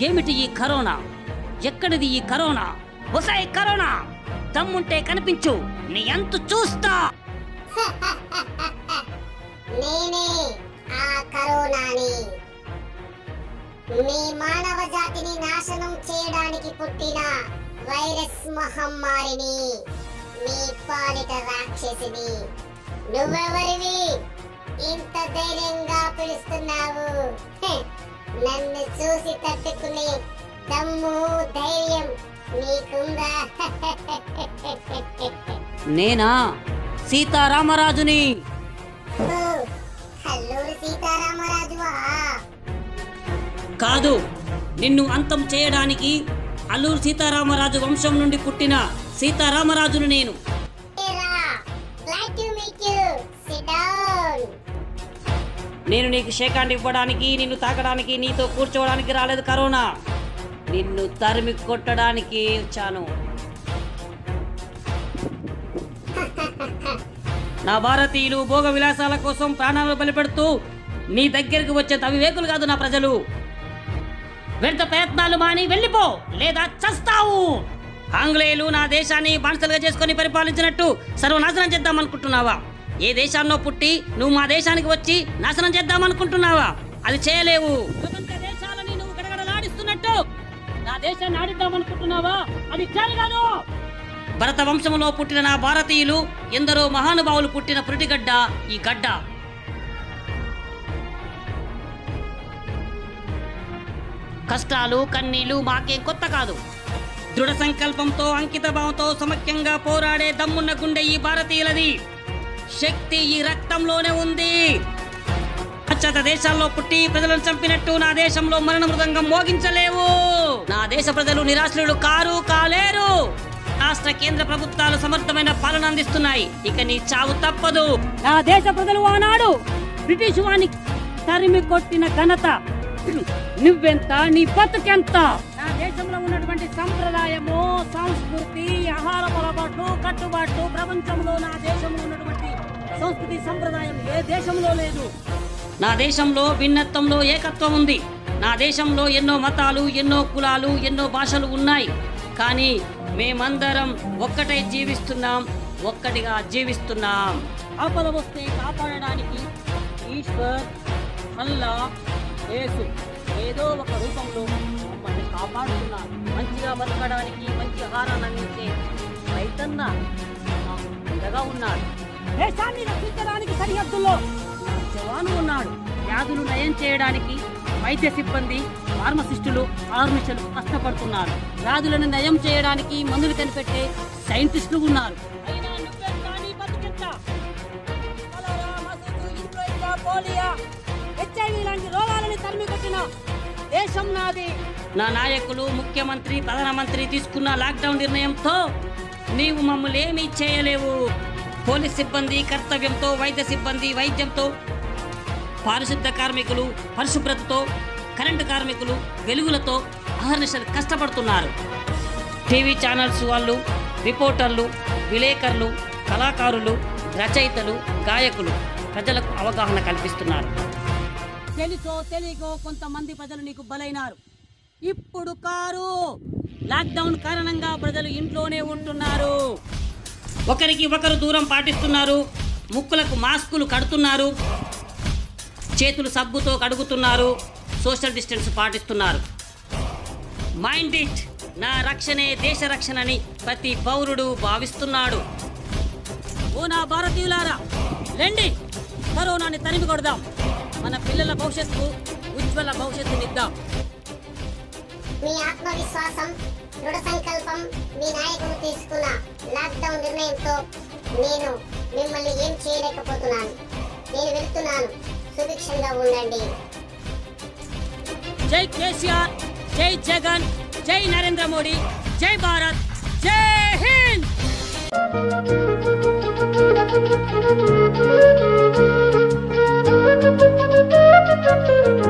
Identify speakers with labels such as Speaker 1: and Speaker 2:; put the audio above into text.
Speaker 1: ఏమిటి ఈ కరోనా ఎక్కడిది ఈ కరోనా ఒసాయి కరోనా దమ్ముంటే కనిపించు నీ అంతు చూస్తా
Speaker 2: నేనే ఆ కరోనాని మీ మానవ జాతిని నాశనం చేయడానికి పుట్టిన వైరస్ మహమ్మారిని మీ పాలిట రాక్షసిని నువ్వెవరివి ఇంత ధైర్యంగా పిలుస్తున్నావు హె, నన్ను చూసి తట్టుకునే దమ్ము ధైర్యం నీకుందా
Speaker 1: నేనా సీతారామరాజుని
Speaker 2: ఓ, అల్లూరి సీతారామరాజువా
Speaker 1: కాదు నిన్ను అంతం చేయడానికి అల్లూరు సీతారామరాజు వంశం నుండి పుట్టిన సీతారామరాజును నేను
Speaker 2: ఏరా, glad to meet you. Sit down.
Speaker 1: నేను నీకు షేకాండ్ ఇవ్వడానికి నిన్ను తాకడానికి నీతో కూర్చోవడానికి రాలేదు కరోనా నిన్ను తరిమి కొట్టడానికి వచ్చాను నా భారతీయులు భోగ విలాసాల కోసం ప్రాణాలు బలిపెడుతూ నీ దగ్గరికి వచ్చే అవివేకులు కాదు నా ప్రజలు వ్యర్థ ప్రయత్నాలు మాని వెళ్ళిపో లేదా చస్తావు ఆంగ్లేయులు నా దేశాన్ని బానిసలుగా చేసుకొని పరిపాలించినట్టు సర్వనాశనం చేద్దామనుకుంటున్నావా ఏ దేశాన్నో పుట్టి నువ్వు మా దేశానికి వచ్చి నాశనం చేద్దామనుకుంటున్నావా అది చేయలేవు ప్రపంచ దేశాలని నువ్వు గడగడలాడిస్తున్నట్టు నా దేశాన్ని ఆడిద్దామనుకుంటున్నావా అది జరగదు భరత వంశంలో పుట్టిన నా భారతీయులు ఎందరో మహానుభావులు పుట్టిన పురిటిగడ్డ ఈ గడ్డ కష్టాలు కన్నీళ్లు మాకేం కొత్త కాదు దృఢ సంకల్పంతో అంకిత భావంతో సమైక్యంగా పోరాడే దమ్మున్న గుండె ఈ భారతీయులది శక్తి ఈ రక్తంలోనే ఉంది పాశ్చాత్య దేశాల్లో పుట్టి ప్రజలను చంపినట్టు నా దేశంలో మరణ మృదంగం మోగించలేవు నా దేశ ప్రజలు నిరాశ్రులు కారు కాలేరు రాష్ట్ర కేంద్ర ప్రభుత్వాలు సమర్థమైన పాలన అందిస్తున్నాయి ఇక నీ చావు తప్పదు నా దేశ ప్రజలు ఆనాడు బ్రిటిష్ వాణి తరిమి కొట్టిన ఘనత నువ్వెంత నీ బతుకెంత నా దేశంలో ఉన్నటువంటి సంప్రదాయము సంస్కృతి ఆహార పొరపాట్లు కట్టుబాట్లు ప్రపంచంలో నా దేశంలో ఉన్నటువంటి సంస్కృతి సంప్రదాయం ఏ దేశంలో లేదు నా దేశంలో భిన్నత్వంలో ఏకత్వం ఉంది నా దేశంలో ఎన్నో మతాలు ఎన్నో కులాలు ఎన్నో భాషలు ఉన్నాయి కానీ మేమందరం ఒక్కటై జీవిస్తున్నాం ఒక్కటిగా జీవిస్తున్నాం ఆపద వస్తే కాపాడడానికి ఈశ్వర్ అల్లా యేసు ఏదో ఒక రూపంలో మమ్మల్ని కాపాడుతున్నారు మంచిగా బతకడానికి మంచి ఆహారాన్ని అందించే రైతన్న మాకు అండగా ఉన్నాడు దేశాన్ని రక్షించడానికి సరిహద్దుల్లో నా జవాను ఉన్నాడు వ్యాధులు నయం చేయడానికి వైద్య సిబ్బంది ఫార్మసిస్టులు ఆర్మిషలు కష్టపడుతున్నారు వ్యాధులను నయం చేయడానికి మందులు కనిపెట్టే సైంటిస్టులు ఉన్నారు అయినా నువ్వెంత, నీ బతుకెంత? కలరా, మసూదు, ఇన్ఫ్లుయెంజా, పోలియా, హెచ్ఐవి లాంటి రోగాలని తరిమి కొట్టిన దేశం నాది నా నాయకులు ముఖ్యమంత్రి ప్రధానమంత్రి తీసుకున్న లాక్డౌన్ నిర్ణయంతో నీవు మమ్మల్ని ఏమీ చేయలేవు పోలీస్ సిబ్బంది కర్తవ్యంతో వైద్య సిబ్బంది వైద్యంతో పారిశుద్ధ కార్మికులు పరిశుభ్రతతో కరెంటు కార్మికులు వెలుగులతో అహర్నిశలు కష్టపడుతున్నారు టీవీ ఛానల్స్ వాళ్ళు రిపోర్టర్లు విలేకరులు కళాకారులు రచయితలు గాయకులు ప్రజలకు అవగాహన కల్పిస్తున్నారు తెలుసో తెలియకో కొంతమంది ప్రజలు నీకు బలైనారు ఇప్పుడు కారు లాక్డౌన్ కారణంగా ప్రజలు ఇంట్లోనే ఉంటున్నారు ఒకరికి ఒకరు దూరం పాటిస్తున్నారు ముక్కులకు మాస్కులు కడుతున్నారు చేతులు సబ్బుతో కడుగుతున్నారు సోషల్ డిస్టెన్స్ పాటిస్తున్నారు మైండ్ ఇట్ నా రక్షణే దేశ రక్షణని ప్రతి పౌరుడు భావిస్తున్నాడు ఓ నా భారతీయులారా రండి కరోనాని తరిమి కొడదాం మన పిల్లల భవిష్యత్తు ఉజ్వల భవిష్యత్తునిద్దాం
Speaker 2: మీ ఆత్మవిశ్వాసం దృఢ సంకల్పం మీ నాయకుడు తీసుకున్న లాక్డౌన్ నిర్ణయంతో నేను మిమ్మల్ని ఏం చేయలేకపోతున్నాను నేను వెళ్తున్నాను సుభిక్షంగా ఉండండి
Speaker 1: జై కేసీఆర్ జై జగన్ జై నరేంద్ర మోడీ జై భారత్ జై హింద్
Speaker 3: Thank you.